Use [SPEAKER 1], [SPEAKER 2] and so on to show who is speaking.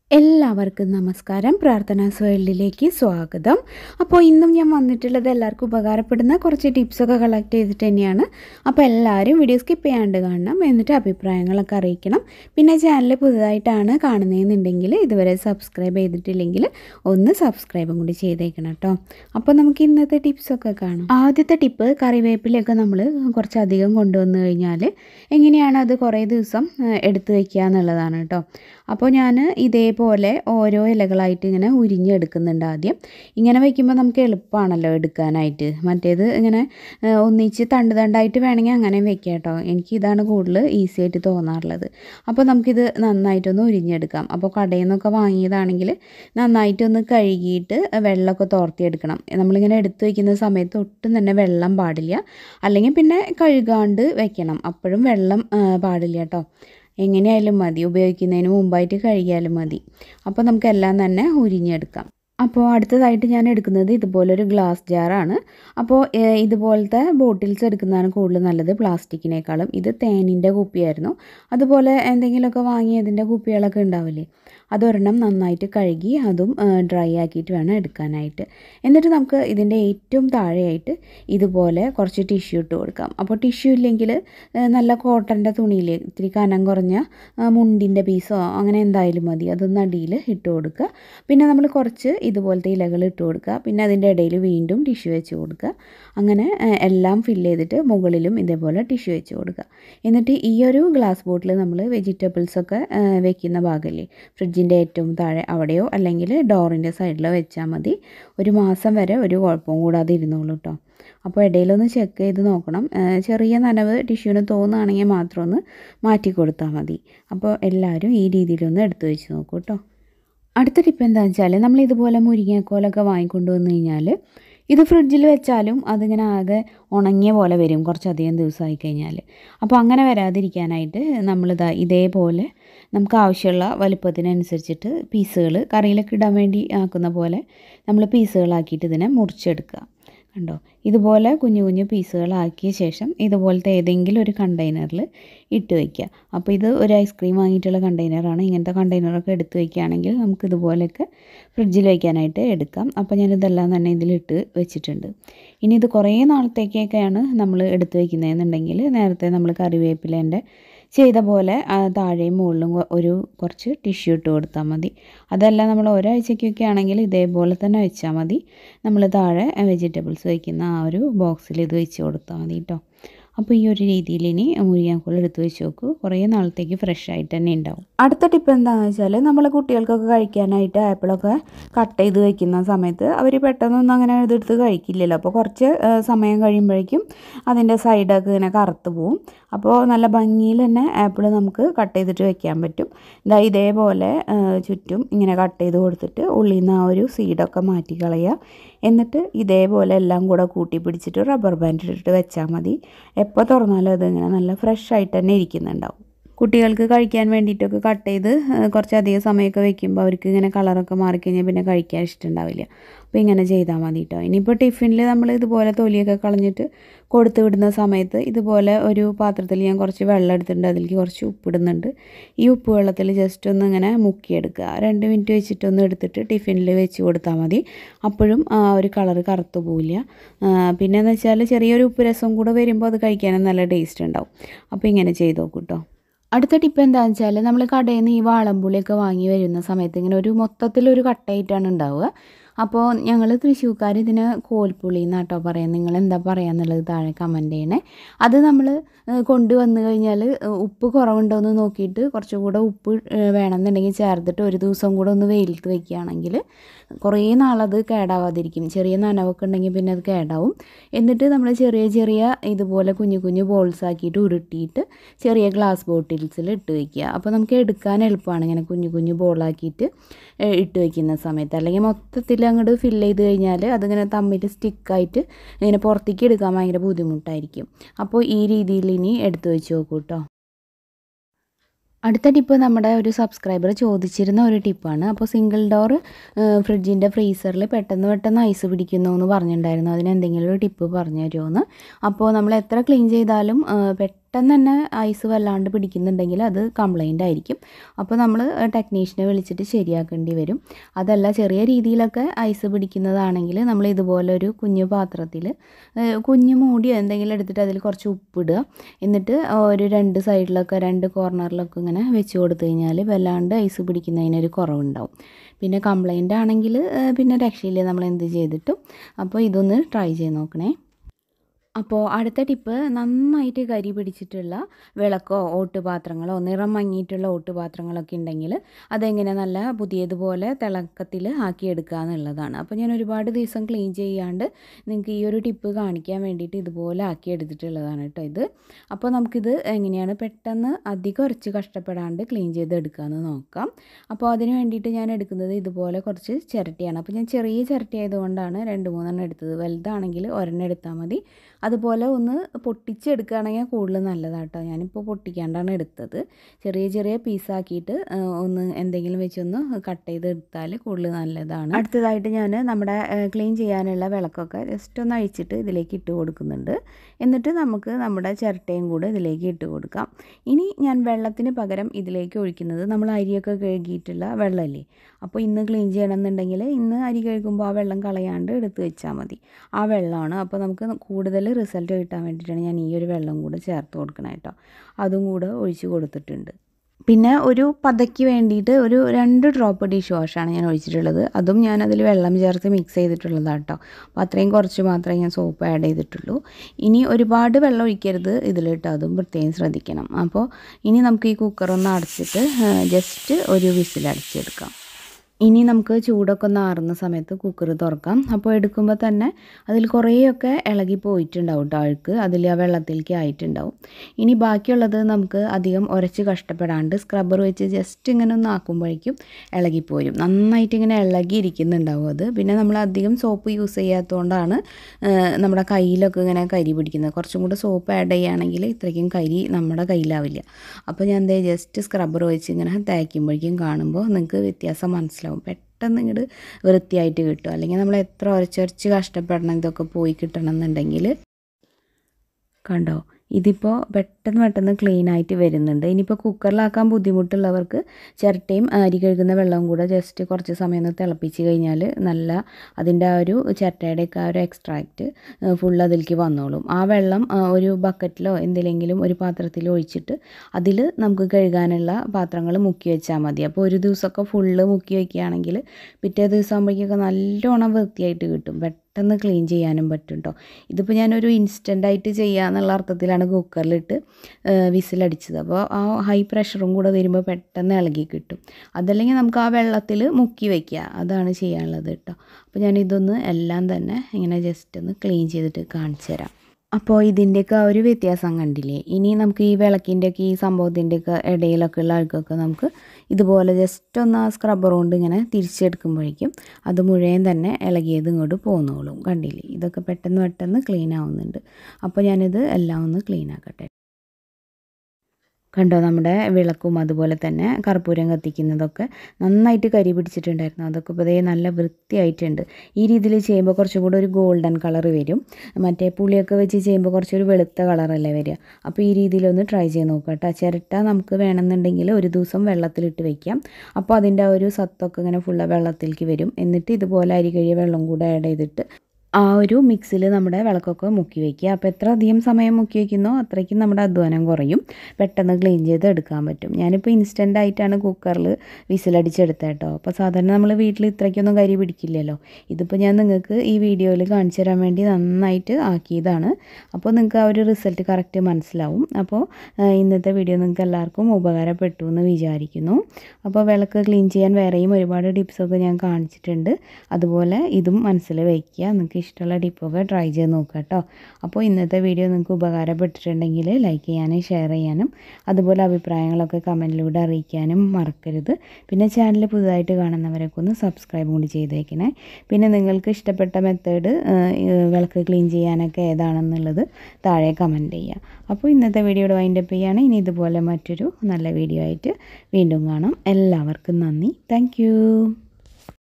[SPEAKER 1] എല്ലാവർക്കും നമസ്കാരം പ്രാർത്ഥനാ വേൾഡിലേക്ക് സ്വാഗതം അപ്പോൾ ഇന്നും ഞാൻ വന്നിട്ടുള്ളത് എല്ലാവർക്കും ഉപകാരപ്പെടുന്ന കുറച്ച് ടിപ്സൊക്കെ കളക്ട് ചെയ്തിട്ട് തന്നെയാണ് അപ്പോൾ എല്ലാവരും വീഡിയോ സ്കിപ്പ് ചെയ്യാണ്ട് കാണണം എന്നിട്ട് അഭിപ്രായങ്ങളൊക്കെ അറിയിക്കണം പിന്നെ ചാനൽ പുതുതായിട്ടാണ് കാണുന്നതെന്നുണ്ടെങ്കിൽ ഇതുവരെ സബ്സ്ക്രൈബ് ചെയ്തിട്ടില്ലെങ്കിൽ ഒന്ന് സബ്സ്ക്രൈബും കൂടി ചെയ്തേക്കണം കേട്ടോ അപ്പോൾ നമുക്ക് ഇന്നത്തെ ടിപ്സൊക്കെ കാണാം ആദ്യത്തെ ടിപ്പ് കറിവേപ്പിലൊക്കെ നമ്മൾ കുറച്ചധികം കൊണ്ടുവന്നു കഴിഞ്ഞാൽ എങ്ങനെയാണ് അത് കുറേ ദിവസം ഏഹ്, എടുത്ത് വയ്ക്കുക എന്നുള്ളതാണ് കേട്ടോ അപ്പോൾ ഞാൻ ഇതേപോലെ ഓരോ ഇലകളായിട്ട് ഇങ്ങനെ ഉരിഞ്ഞെടുക്കുന്നുണ്ട് ആദ്യം ഇങ്ങനെ വയ്ക്കുമ്പോൾ നമുക്ക് എളുപ്പമാണല്ലോ എടുക്കാനായിട്ട് മറ്റേത് ഇങ്ങനെ ഏഹ്, ഒന്നിച്ച് തണ്ട് തണ്ടായിട്ട് വേണമെങ്കിൽ അങ്ങനെ വെക്കാം കേട്ടോ എനിക്ക് ഇതാണ് കൂടുതൽ ഈസി ആയിട്ട് തോന്നാറുള്ളത് അപ്പോൾ നമുക്കിത് നന്നായിട്ടൊന്ന് ഉരിഞ്ഞെടുക്കാം അപ്പോൾ കടയിൽ നിന്നൊക്കെ വാങ്ങിയതാണെങ്കിൽ നന്നായിട്ടൊന്ന് കഴുകിയിട്ട് വെള്ളമൊക്കെ തോർത്തിയെടുക്കണം നമ്മളിങ്ങനെ എടുത്ത് വയ്ക്കുന്ന സമയത്ത് ഒട്ടും തന്നെ വെള്ളം പാടില്ല അല്ലെങ്കിൽ പിന്നെ കഴുകാണ്ട് വെക്കണം അപ്പോഴും വെള്ളം ആ, പാടില്ല കേട്ടോ എങ്ങനെയായാലും മതി ഉപയോഗിക്കുന്നതിന് മുമ്പായിട്ട് കഴുകിയാലും മതി അപ്പോൾ നമുക്കെല്ലാം തന്നെ ഉരിഞ്ഞെടുക്കാം അപ്പോൾ അടുത്തതായിട്ട് ഞാൻ എടുക്കുന്നത് ഇതുപോലൊരു ഗ്ലാസ് ജാറാണ് അപ്പോൾ ഏഹ്, ഇതുപോലത്തെ ബോട്ടിൽസ് എടുക്കുന്നതാണ് കൂടുതൽ നല്ലത് പ്ലാസ്റ്റിക്കിനേക്കാളും ഇത് തേനിൻ്റെ കുപ്പിയായിരുന്നു അതുപോലെ എന്തെങ്കിലുമൊക്കെ വാങ്ങിയതിൻ്റെ കുപ്പികളൊക്കെ ഉണ്ടാവില്ലേ അതൊരെണ്ണം നന്നായിട്ട് കഴുകി അതും ഡ്രൈ ആക്കിയിട്ട് വേണം എടുക്കാനായിട്ട് എന്നിട്ട് നമുക്ക് ഇതിൻ്റെ ഏറ്റവും താഴെയായിട്ട് ഇതുപോലെ കുറച്ച് ടിഷ്യൂ ഇട്ട് കൊടുക്കാം അപ്പോൾ ടിഷ്യൂ ഇല്ലെങ്കിൽ ഏഹ്, നല്ല കോട്ടൻ്റെ തുണിയിൽ ഇത്തിരി കനം കുറഞ്ഞ ആ, മുണ്ടിൻ്റെ പീസോ അങ്ങനെ എന്തായാലും മതി അതൊന്ന് അടിയിൽ ഇട്ട് കൊടുക്കുക പിന്നെ നമ്മൾ കുറച്ച് ഇതുപോലത്തെ ഇലകൾ ഇട്ട് കൊടുക്കുക പിന്നെ അതിൻ്റെ ഇടയിൽ വീണ്ടും ടിഷ്യൂ വെച്ച് കൊടുക്കുക അങ്ങനെ ഏഹ്, എല്ലാം ഫില്ല് ചെയ്തിട്ട് മുകളിലും ഇതേപോലെ ടിഷ്യൂ വെച്ച് കൊടുക്കുക എന്നിട്ട് ഈ ഒരു ഗ്ലാസ് ബോട്ടിൽ നമ്മൾ വെജിറ്റബിൾസൊക്കെ വെക്കുന്ന ഭാഗമല്ലേ ഫ്രിഡ്ജിൻ്റെ ഏറ്റവും താഴെ അവിടെയോ അല്ലെങ്കിൽ ഡോറിൻ്റെ സൈഡിലോ വെച്ചാൽ മതി ഒരു മാസം വരെ ഒരു കുഴപ്പവും കൂടാതെ ഇരുന്നോളൂ കേട്ടോ അപ്പോൾ ഇടയിലൊന്ന് ചെക്ക് ചെയ്ത് നോക്കണം ഏഹ് ചെറിയ നനവ് ടിഷ്യൂവിന് തോന്നുകയാണെങ്കിൽ മാത്രം ഒന്ന് മാറ്റി കൊടുത്താൽ മതി അപ്പോൾ എല്ലാവരും ഈ രീതിയിലൊന്ന് എടുത്തു വെച്ച് നോക്കൂ കേട്ടോ അടുത്ത ടിപ്പ് എന്താണെന്ന് വെച്ചാൽ നമ്മൾ ഇതുപോലെ മുരിങ്ങക്കോലൊക്കെ വാങ്ങിക്കൊണ്ട് വന്നു കഴിഞ്ഞാൽ ഇത് ഫ്രിഡ്ജിൽ വെച്ചാലും അതിങ്ങനെ ആകെ ഉണങ്ങിയ പോലെ വരും കുറച്ചധികം ദിവസമായി കഴിഞ്ഞാൽ അപ്പോൾ അങ്ങനെ വരാതിരിക്കാനായിട്ട് നമ്മളിതാ ഇതേപോലെ നമുക്ക് ആവശ്യമുള്ള വലുപ്പത്തിനനുസരിച്ചിട്ട് പീസുകൾ കറിയിലൊക്കെ ഇടാൻ വേണ്ടി ആക്കുന്ന പോലെ നമ്മൾ പീസുകളാക്കിയിട്ട് ഇതിനെ മുറിച്ചെടുക്കുക കണ്ടോ ഇതുപോലെ കുഞ്ഞു കുഞ്ഞു പീസുകളാക്കിയ ശേഷം ഇതുപോലത്തെ ഏതെങ്കിലും ഒരു കണ്ടെയ്നറിൽ ഇട്ട് വയ്ക്കുക അപ്പോൾ ഇത് ഒരു ഐസ്ക്രീം വാങ്ങിയിട്ടുള്ള കണ്ടെയ്നറാണ് ഇങ്ങനത്തെ കണ്ടെയ്നറൊക്കെ എടുത്ത് വയ്ക്കുകയാണെങ്കിൽ നമുക്ക് ഇതുപോലെയൊക്കെ ഫ്രിഡ്ജിൽ വയ്ക്കാനായിട്ട് എടുക്കാം അപ്പോൾ ഞാനിതെല്ലാം തന്നെ ഇതിലിട്ട് വെച്ചിട്ടുണ്ട് ഇനി ഇത് കുറേ നാളത്തേക്കൊക്കെയാണ് നമ്മൾ എടുത്ത് വയ്ക്കുന്നതെന്നുണ്ടെങ്കിൽ നേരത്തെ നമ്മൾ കറിവേപ്പിലേൻ്റെ ചെയ്ത പോലെ ആ, താഴെയും മുകളിലും കൊ- ഒരു കുറച്ച് ടിഷ്യൂ ഇട്ട് കൊടുത്താൽ മതി അതല്ല നമ്മൾ ഒരാഴ്ചയ്ക്കൊക്കെ ആണെങ്കിൽ ഇതേപോലെ തന്നെ വെച്ചാൽ മതി നമ്മൾ താഴെ വെജിറ്റബിൾസ് വയ്ക്കുന്ന ആ ഒരു ബോക്സിൽ ഇത് വെച്ച് കൊടുത്താൽ മതി കേട്ടോ അപ്പോൾ ഈ ഒരു രീതിയിൽ ഇനി മുരിങ്ങാക്കോൽ എടുത്ത് വെച്ച് നോക്കൂ കുറേ നാളത്തേക്ക് ഫ്രഷ് ആയിട്ട് തന്നെ ഉണ്ടാവും അടുത്ത ടിപ്പ് എന്താണെന്ന് വെച്ചാൽ നമ്മൾ കുട്ടികൾക്കൊക്കെ കഴിക്കാനായിട്ട് ആപ്പിളൊക്കെ കട്ട് ചെയ്ത് വെക്കുന്ന സമയത്ത് അവർ പെട്ടെന്നൊന്നും അങ്ങനെ ഇതെടുത്ത് കഴിക്കില്ലല്ലോ അപ്പോൾ കുറച്ച് ആ, സമയം കഴിയുമ്പോഴേക്കും അതിൻ്റെ സൈഡൊക്കെ ഇങ്ങനെ കറുത്ത് പോവും അപ്പോൾ നല്ല ഭംഗിയിൽ തന്നെ ആപ്പിൾ നമുക്ക് കട്ട് ചെയ്തിട്ട് വെക്കാൻ പറ്റും ഇതാ ഇതേപോലെ ആ, ചുറ്റും ഇങ്ങനെ കട്ട് ചെയ്ത് കൊടുത്തിട്ട് ഉള്ളിൽ നിന്ന് ആ ഒരു സീഡൊക്കെ മാറ്റി കളയുക എന്നിട്ട് ഇതേപോലെ എല്ലാം കൂടെ കൂട്ടി പിടിച്ചിട്ട് റബ്ബർ ബാൻഡ് ഇട്ടിട്ട് വെച്ചാൽ മതി എപ്പോൾ തുറന്നാലും അതിങ്ങനെ നല്ല ഫ്രഷ് ആയിട്ട് തന്നെ ഇരിക്കുന്നുണ്ടാവും കുട്ടികൾക്ക് കഴിക്കാൻ വേണ്ടിയിട്ടൊക്കെ കട്ട് ചെയ്ത് ആ, കുറച്ചധികം സമയമൊക്കെ വെക്കുമ്പോൾ അവർക്ക് ഇങ്ങനെ കളറൊക്കെ മാറിക്കഴിഞ്ഞാൽ പിന്നെ കഴിക്കാൻ ഇഷ്ടമുണ്ടാവില്ല അപ്പോൾ ഇങ്ങനെ ചെയ്താൽ മതി കേട്ടോ ഇനിയിപ്പോൾ ടിഫിനിൽ നമ്മൾ ഇതുപോലെ തൊലിയൊക്കെ കളഞ്ഞിട്ട് കൊടുത്തു വിടുന്ന സമയത്ത് ഇതുപോലെ ഒരു പാത്രത്തിൽ ഞാൻ കുറച്ച് വെള്ളം എടുത്തിട്ടുണ്ട് അതിലേക്ക് കുറച്ച് ഉപ്പിടുന്നുണ്ട് ഈ ഉപ്പ് വെള്ളത്തിൽ ജസ്റ്റ് ഒന്ന് ഇങ്ങനെ മുക്കിയെടുക്കുക രണ്ട് മിനിറ്റ് വെച്ചിട്ടൊന്ന് എടുത്തിട്ട് ടിഫിനിൽ വെച്ച് കൊടുത്താൽ മതി അപ്പോഴും ആ ഒരു കളറ് കറുത്തു പോവില്ല പിന്നെ എന്ന് വെച്ചാൽ ചെറിയൊരു ഉപ്പ് രസം കൂടെ വരുമ്പോൾ അത് കഴിക്കാനും നല്ല ടേസ്റ്റ് ഉണ്ടാവും അപ്പോൾ ഇങ്ങനെ ചെയ്ത് നോക്കൂ കേട്ടോ അടുത്ത ടിപ്പ് എന്താണെന്ന് വെച്ചാൽ നമ്മൾ കടയിൽ നിന്ന് ഈ വാളംപുളിയൊക്കെ വാങ്ങി വരുന്ന സമയത്ത് ഇങ്ങനെ ഒരു മൊത്തത്തിലൊരു കട്ടയായിട്ടാണ് ഉണ്ടാവുക അപ്പോൾ ഞങ്ങൾ തൃശ്ശൂർക്കാർ ഇതിന് കോൽപ്പുളി എന്നാട്ടോ പറയാം നിങ്ങൾ എന്താ പറയുക എന്നുള്ളത് താഴെ കമൻറ്റ് ചെയ്യണേ അത് നമ്മൾ കൊണ്ടുവന്ന് കഴിഞ്ഞാൽ ഉപ്പ് കുറവുണ്ടോ എന്ന് നോക്കിയിട്ട് കുറച്ചുകൂടെ ഉപ്പ് ഏഹ്, വേണമെന്നുണ്ടെങ്കിൽ ചേർത്തിട്ട് ഒരു ദിവസം കൂടെ ഒന്ന് വെയിലത്ത് വെക്കുകയാണെങ്കിൽ കുറേ നാളത് കേടാവാതിരിക്കും ചെറിയ നനവൊക്കെ ഉണ്ടെങ്കിൽ പിന്നെ അത് കേടാവും എന്നിട്ട് നമ്മൾ ചെറിയ ചെറിയ ഇതുപോലെ കുഞ്ഞു കുഞ്ഞു ബോൾസ് ആക്കിയിട്ട് ഉരുട്ടിയിട്ട് ചെറിയ ഗ്ലാസ് ബോട്ടിൽസിൽ ഇട്ട് വയ്ക്കുക അപ്പോൾ നമുക്ക് എടുക്കാൻ എളുപ്പമാണ് ഇങ്ങനെ കുഞ്ഞു കുഞ്ഞു ബോളാക്കിയിട്ട് ഏഹ്, ഇട്ട് വയ്ക്കുന്ന സമയത്ത് അല്ലെങ്കിൽ മൊത്തത്തിൽ അങ്ങോട്ട് ഫില്ല് ചെയ്ത് കഴിഞ്ഞാൽ അതിങ്ങനെ തമ്മിൽ സ്റ്റിക്കായിട്ട് ഇങ്ങനെ പുറത്തേക്ക് എടുക്കാൻ ഭയങ്കര ബുദ്ധിമുട്ടായിരിക്കും അപ്പോൾ ഈ രീതിയിൽ ഇനി എടുത്തു വെച്ച് നോക്കൂ കേട്ടോ അടുത്ത ടിപ്പ് നമ്മുടെ ഒരു സബ്സ്ക്രൈബർ ചോദിച്ചിരുന്ന ഒരു ടിപ്പാണ് അപ്പോൾ സിംഗിൾ ഡോർ ഫ്രിഡ്ജിൻ്റെ ഫ്രീസറിൽ പെട്ടെന്ന് പെട്ടെന്ന് ഐസ് പിടിക്കുന്നു എന്ന് പറഞ്ഞിട്ടുണ്ടായിരുന്നു അതിന് എന്തെങ്കിലും ഒരു ടിപ്പ് പറഞ്ഞു തരുമോ എന്ന് അപ്പോൾ നമ്മൾ എത്ര ക്ലീൻ ചെയ്താലും ആ, പെട്ടെന്ന് പെട്ടെന്ന് തന്നെ ഐസ് വല്ലാണ്ട് പിടിക്കുന്നുണ്ടെങ്കിൽ അത് കംപ്ലൈൻ്റ് ആയിരിക്കും അപ്പോൾ നമ്മൾ ടെക്നീഷ്യനെ വിളിച്ചിട്ട് ശരിയാക്കേണ്ടി വരും അതല്ല ചെറിയ രീതിയിലൊക്കെ ഐസ് പിടിക്കുന്നതാണെങ്കിൽ നമ്മൾ ഇതുപോലെ ഒരു കുഞ്ഞു പാത്രത്തിൽ കുഞ്ഞു മൂടിയോ എന്തെങ്കിലും എടുത്തിട്ട് അതിൽ കുറച്ച് ഉപ്പിടുക എന്നിട്ട് ഒരു രണ്ട് സൈഡിലൊക്കെ രണ്ട് കോർണറിലൊക്കെ ഇങ്ങനെ വെച്ച് കൊടുത്തു കഴിഞ്ഞാൽ വല്ലാണ്ട് ഐസ് പിടിക്കുന്നതിനൊരു കുറവുണ്ടാവും പിന്നെ കംപ്ലൈൻ്റ് ആണെങ്കിൽ പിന്നെ രക്ഷയില്ല നമ്മൾ എന്ത് ചെയ്തിട്ടും അപ്പോൾ ഇതൊന്ന് ട്രൈ ചെയ്ത് നോക്കണേ അപ്പോൾ അടുത്ത ടിപ്പ് നന്നായിട്ട് കരി പിടിച്ചിട്ടുള്ള വിളക്കോ ഓട്ടുപാത്രങ്ങളോ നിറം മങ്ങിയിട്ടുള്ള ഓട്ടുപാത്രങ്ങളൊക്കെ ഉണ്ടെങ്കിൽ അതെങ്ങനെ നല്ല പുതിയതുപോലെ തിളക്കത്തിൽ ആക്കിയെടുക്കുക എന്നുള്ളതാണ് അപ്പോൾ ഞാൻ ഒരുപാട് ദിവസം ക്ലീൻ ചെയ്യാണ്ട് നിങ്ങൾക്ക് ഈ ഒരു ടിപ്പ് കാണിക്കാൻ വേണ്ടിയിട്ട് ഇതുപോലെ ആക്കിയെടുത്തിട്ടുള്ളതാണ് കേട്ടോ ഇത് അപ്പോൾ നമുക്കിത് എങ്ങനെയാണ് പെട്ടെന്ന് അധികം ഉരച്ച് കഷ്ടപ്പെടാണ്ട് ക്ലീൻ ചെയ്തെടുക്കാമെന്ന് നോക്കാം അപ്പോൾ അതിന് വേണ്ടിയിട്ട് ഞാൻ എടുക്കുന്നത് ഇതുപോലെ കുറച്ച് ചിരട്ടിയാണ് അപ്പോൾ ഞാൻ ചെറിയ ചിരട്ടി ആയതുകൊണ്ടാണ് രണ്ട് മൂന്നെണ്ണം എടുത്തത് വലുതാണെങ്കിൽ ഒരെണ്ണം എടുത്താൽ മതി അതുപോലെ ഒന്ന് പൊട്ടിച്ചെടുക്കുകയാണെങ്കിൽ കൂടുതൽ നല്ലതാട്ടോ ഞാനിപ്പോൾ പൊട്ടിക്കാണ്ടാണ് എടുത്തത് ചെറിയ ചെറിയ പീസാക്കിയിട്ട് ഒന്ന് എന്തെങ്കിലും വെച്ചൊന്ന് കട്ട് ചെയ്ത് എടുത്താൽ കൂടുതൽ നല്ലതാണ് അടുത്തതായിട്ട് ഞാൻ നമ്മുടെ ക്ലീൻ ചെയ്യാനുള്ള വിളക്കൊക്കെ ജസ്റ്റ് ഒന്ന് അഴിച്ചിട്ട് ഇതിലേക്ക് ഇട്ട് കൊടുക്കുന്നുണ്ട് എന്നിട്ട് നമുക്ക് നമ്മുടെ ചിരട്ടയും കൂടെ ഇതിലേക്ക് ഇട്ട് കൊടുക്കാം ഇനി ഞാൻ വെള്ളത്തിന് പകരം ഇതിലേക്ക് ഒഴിക്കുന്നത് നമ്മൾ അരിയൊക്കെ കഴുകിയിട്ടുള്ള വെള്ളമല്ലേ അപ്പോൾ ഇന്ന് ക്ലീൻ ചെയ്യണമെന്നുണ്ടെങ്കിൽ ഇന്ന് അരി കഴുകുമ്പോൾ ആ വെള്ളം കളയാണ്ട് എടുത്ത് വെച്ചാൽ മതി ആ വെള്ളമാണ് അപ്പോൾ നമുക്ക് കൂടുതൽ റിസൾട്ട് കിട്ടാൻ വേണ്ടിയിട്ടാണ് ഞാൻ ഈ ഒരു വെള്ളം കൂടെ ചേർത്ത് കൊടുക്കണം കേട്ടോ അതും കൂടെ ഒഴിച്ച് കൊടുത്തിട്ടുണ്ട് പിന്നെ ഒരു പതയ്ക്ക് വേണ്ടിയിട്ട് ഒരു രണ്ട് ഡ്രോപ്പ് ഡിഷ് വാഷാണ് ഞാൻ ഒഴിച്ചിട്ടുള്ളത് അതും ഞാൻ അതിൽ വെള്ളം ചേർത്ത് മിക്സ് ചെയ്തിട്ടുള്ളതാണ് കേട്ടോ അപ്പോൾ അത്രയും കുറച്ച് മാത്രമേ ഞാൻ സോപ്പ് ആഡ് ചെയ്തിട്ടുള്ളൂ ഇനി ഒരുപാട് വെള്ളം ഒഴിക്കരുത് ഇതിലിട്ട് അതും പ്രത്യേകം ശ്രദ്ധിക്കണം അപ്പോൾ ഇനി നമുക്ക് ഈ കുക്കറൊന്ന് അടച്ചിട്ട് ജസ്റ്റ് ഒരു വിസിൽ അടിച്ചെടുക്കാം ഇനി നമുക്ക് ചൂടൊക്കെ ഒന്ന് ആറുന്ന സമയത്ത് കുക്കർ തുറക്കാം അപ്പോൾ എടുക്കുമ്പോൾ തന്നെ അതിൽ കുറേയൊക്കെ ഇളകി പോയിട്ടുണ്ടാവും കേട്ടോ അഴുക്ക് അതിൽ ആ വെള്ളത്തിലേക്ക് ആയിട്ടുണ്ടാവും ഇനി ബാക്കിയുള്ളത് നമുക്ക് അധികം ഉരച്ച് കഷ്ടപ്പെടാണ്ട് സ്ക്രബ്ബർ വെച്ച് ജസ്റ്റ് ഇങ്ങനെ ഒന്ന് ആക്കുമ്പോഴേക്കും ഇളകിപ്പോരും നന്നായിട്ട് ഇങ്ങനെ ഇളകിയിരിക്കുന്നുണ്ടാവും അത് പിന്നെ നമ്മൾ അധികം സോപ്പ് യൂസ് ചെയ്യാത്തതുകൊണ്ടാണ് നമ്മുടെ കയ്യിലൊക്കെ ഇങ്ങനെ കരി പിടിക്കുന്നത് കുറച്ചും കൂടെ സോപ്പ് ആഡ് ചെയ്യുകയാണെങ്കിൽ ഇത്രയ്ക്കും കരി നമ്മുടെ കയ്യിലാവില്ല അപ്പോൾ ഞാൻ എന്താ ജസ്റ്റ് സ്ക്രബ്ബർ വെച്ച് ഇങ്ങനെ തേക്കുമ്പോഴേക്കും കാണുമ്പോൾ നിങ്ങൾക്ക് വ്യത്യാസം മനസ്സിലാവും പെട്ടെന്ന് ഇങ്ങോട്ട് വൃത്തിയായിട്ട് കിട്ടും അല്ലെങ്കിൽ നമ്മൾ എത്ര ഉരച്ചുരച്ച് കഷ്ടപ്പെടണം ഇതൊക്കെ പോയി കിട്ടണം എന്നുണ്ടെങ്കിൽ കണ്ടോ ഇതിപ്പോൾ പെട്ടെന്ന് പെട്ടെന്ന് ക്ലീൻ ആയിട്ട് വരുന്നുണ്ട് ഇനിയിപ്പോൾ കുക്കറിലാക്കാൻ ബുദ്ധിമുട്ടുള്ളവർക്ക് ചിരട്ടയും അരി കഴുകുന്ന വെള്ളവും കൂടെ ജസ്റ്റ് കുറച്ച് സമയം ഒന്ന് തിളപ്പിച്ച് കഴിഞ്ഞാൽ നല്ല അതിൻ്റെ ആ ഒരു ചിരട്ടയുടെയൊക്കെ ആ ഒരു എക്സ്ട്രാക്റ്റ് ഫുൾ അതിലേക്ക് വന്നോളും ആ വെള്ളം ഒരു ബക്കറ്റിലോ എന്തിലെങ്കിലും ഒരു പാത്രത്തിൽ ഒഴിച്ചിട്ട് അതിൽ നമുക്ക് കഴുകാനുള്ള പാത്രങ്ങൾ മുക്കി വെച്ചാൽ മതി അപ്പോൾ ഒരു ദിവസമൊക്കെ ഫുള്ള് മുക്കി വയ്ക്കുകയാണെങ്കിൽ പിറ്റേ ദിവസം ആകുമ്പോഴേക്കൊക്കെ നല്ലോണം വൃത്തിയായിട്ട് കിട്ടും പെട്ടെന്ന് ക്ലീൻ ചെയ്യാനും പറ്റും കേട്ടോ ഇതിപ്പോൾ ഞാനൊരു ഇൻസ്റ്റൻ്റായിട്ട് ചെയ്യുക എന്നുള്ള അർത്ഥത്തിലാണ് കുക്കറിലിട്ട് വിസിലടിച്ചത് അപ്പോൾ ആ ഹൈ പ്രഷറും കൂടെ വരുമ്പോൾ പെട്ടെന്ന് ഇളകി കിട്ടും അതല്ലെങ്കിൽ നമുക്ക് ആ വെള്ളത്തിൽ മുക്കി വയ്ക്കുക അതാണ് ചെയ്യാനുള്ളത് കേട്ടോ അപ്പോൾ ഞാൻ ഇതൊന്ന് എല്ലാം തന്നെ ഇങ്ങനെ ജസ്റ്റ് ഒന്ന് ക്ലീൻ ചെയ്തിട്ട് കാണിച്ചു തരാം അപ്പോൾ ഇതിൻ്റെയൊക്കെ ആ ഒരു വ്യത്യാസം കണ്ടില്ലേ ഇനി നമുക്ക് ഈ വിളക്കിൻ്റെയൊക്കെ ഈ സംഭവത്തിൻ്റെയൊക്കെ ഇടയിലൊക്കെ ഉള്ള അഴുക്കൊക്കെ നമുക്ക് ഇതുപോലെ ജസ്റ്റ് ഒന്ന് ആ സ്ക്രബ്ബർ കൊണ്ട് ഇങ്ങനെ തിരിച്ചെടുക്കുമ്പോഴേക്കും അത് മുഴുവൻ തന്നെ ഇളകിയത് ഇങ്ങോട്ട് പോന്നോളും കണ്ടില്ലേ ഇതൊക്കെ പെട്ടെന്ന് പെട്ടെന്ന് ക്ലീൻ ആവുന്നുണ്ട് അപ്പോൾ ഞാനിത് എല്ലാം ഒന്ന് ക്ലീൻ ആക്കട്ടെ കണ്ടോ നമ്മുടെ വിളക്കും അതുപോലെ തന്നെ കർപ്പൂരം കത്തിക്കുന്നതൊക്കെ നന്നായിട്ട് കരി പിടിച്ചിട്ടുണ്ടായിരുന്നു അതൊക്കെ ഇപ്പോൾ ഇതേ നല്ല വൃത്തിയായിട്ടുണ്ട് ഈ രീതിയിൽ ചെയ്യുമ്പോൾ കുറച്ചും കൂടെ ഒരു ഗോൾഡൻ കളർ വരും മറ്റേ പുളിയൊക്കെ വെച്ച് ചെയ്യുമ്പോൾ കുറച്ചൊരു വെളുത്ത കളറല്ലേ വരിക അപ്പോൾ ഈ രീതിയിലൊന്ന് ട്രൈ ചെയ്ത് നോക്കുക കേട്ടോ ചിരട്ട നമുക്ക് വേണമെന്നുണ്ടെങ്കിൽ ഒരു ദിവസം വെള്ളത്തിലിട്ട് വെക്കാം അപ്പോൾ അതിൻ്റെ ആ ഒരു സത്തൊക്കെ ഇങ്ങനെ ഫുള്ള് വെള്ളത്തിലേക്ക് വരും എന്നിട്ട് ഇതുപോലെ അരി കഴിയ വെള്ളം കൂടെ ആഡ് ചെയ്തിട്ട് ആ ഒരു മിക്സിൽ നമ്മുടെ വിളക്കൊക്കെ മുക്കി വയ്ക്കുക അപ്പോൾ എത്ര അധികം സമയം മുക്കി വയ്ക്കുന്നോ അത്രയ്ക്കും നമ്മുടെ അധ്വാനം കുറയും പെട്ടെന്ന് ക്ലീൻ ചെയ്ത് എടുക്കാൻ പറ്റും ഞാനിപ്പോൾ ഇൻസ്റ്റൻ്റ് ആയിട്ടാണ് കുക്കറിൽ വിസിലടിച്ചെടുത്തത് കേട്ടോ അപ്പോൾ സാധാരണ നമ്മൾ വീട്ടിൽ ഇത്രയ്ക്കൊന്നും കരി പിടിക്കില്ലല്ലോ ഇതിപ്പോൾ ഞാൻ നിങ്ങൾക്ക് ഈ വീഡിയോയിൽ കാണിച്ചു തരാൻ വേണ്ടി നന്നായിട്ട് ആക്കിയതാണ് അപ്പോൾ നിങ്ങൾക്ക് ആ ഒരു റിസൾട്ട് കറക്റ്റ് മനസ്സിലാവും അപ്പോൾ ഇന്നത്തെ വീഡിയോ നിങ്ങൾക്ക് എല്ലാവർക്കും ഉപകാരപ്പെട്ടു എന്ന് വിചാരിക്കുന്നു അപ്പോൾ വിളക്ക് ക്ലീൻ ചെയ്യാൻ വേറെയും ഒരുപാട് ടിപ്സൊക്കെ ഞാൻ കാണിച്ചിട്ടുണ്ട് അതുപോലെ ഇതും മനസ്സിൽ വയ്ക്കുക നിങ്ങൾക്ക് ഇഷ്ടമുള്ള ടിപ്പൊക്കെ ട്രൈ ചെയ്ത് നോക്കുക കേട്ടോ അപ്പോൾ ഇന്നത്തെ വീഡിയോ നിങ്ങൾക്ക് ഉപകാരപ്പെട്ടിട്ടുണ്ടെങ്കിൽ ലൈക്ക് ചെയ്യാനും ഷെയർ ചെയ്യാനും അതുപോലെ അഭിപ്രായങ്ങളൊക്കെ കമൻറ്റിലൂടെ അറിയിക്കാനും മറക്കരുത് പിന്നെ ചാനൽ പുതുതായിട്ട് കാണുന്നവരൊക്കെ ഒന്ന് സബ്സ്ക്രൈബ് കൂടി ചെയ്തേക്കണേ പിന്നെ നിങ്ങൾക്ക് ഇഷ്ടപ്പെട്ട മെത്തേഡ് വിളക്ക് ക്ലീൻ ചെയ്യാനൊക്കെ ഏതാണെന്നുള്ളത് താഴെ കമൻറ്റ് ചെയ്യുക അപ്പോൾ ഇന്നത്തെ വീഡിയോയുടെ വൈൻഡപ്പ് ചെയ്യുകയാണ് ഇനി ഇതുപോലെ മറ്റൊരു നല്ല വീഡിയോ ആയിട്ട് വീണ്ടും കാണാം എല്ലാവർക്കും നന്ദി താങ്ക്